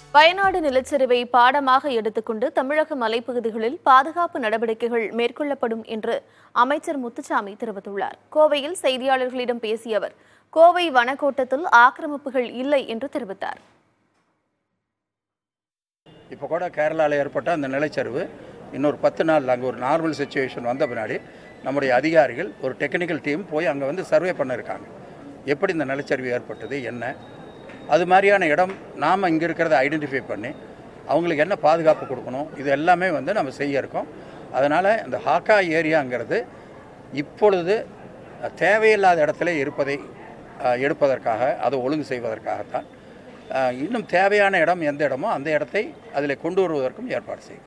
வயநாடு நிலச்சரிவை பாடமாக எடுத்துக்கொண்டு தமிழக மலைப்பகுதிகளில் பாதுகாப்பு நடவடிக்கைகள் மேற்கொள்ளப்படும் என்று அமைச்சர் முத்துசாமி தெரிவித்துள்ளார் கோவையில் செய்தியாளர்களிடம் பேசிய அவர் கோவை வனக்கோட்டத்தில் ஆக்கிரமிப்புகள் இல்லை என்று தெரிவித்தார் இப்போ கூட கேரளாவில் ஏற்பட்ட அந்த நிலச்சரிவு இன்னொரு பத்து நாள் அங்கே ஒரு நார்மல் சுச்சுவேஷன் வந்த பின்னாடி நம்முடைய அதிகாரிகள் ஒரு டெக்னிக்கல் டீம் போய் அங்கே வந்து சர்வே பண்ணியிருக்காங்க எப்படி இந்த நிலச்சரிவு ஏற்பட்டது என்ன அது மாதிரியான இடம் நாம் இங்கே இருக்கிறத ஐடென்டிஃபை பண்ணி அவங்களுக்கு என்ன பாதுகாப்பு கொடுக்கணும் இது எல்லாமே வந்து நம்ம செய்ய இருக்கோம் அதனால் இந்த ஹாக்கா ஏரியாங்கிறது இப்பொழுது தேவையில்லாத இடத்துல இருப்பதை அஹ், எடுப்பதற்காக அதை ஒழுங்கு செய்வதற்காகத்தான் அஹ், இன்னும் தேவையான இடம் எந்த இடமோ அந்த இடத்தை அதில் கொண்டு வருவதற்கும் ஏற்பாடு செய்யும்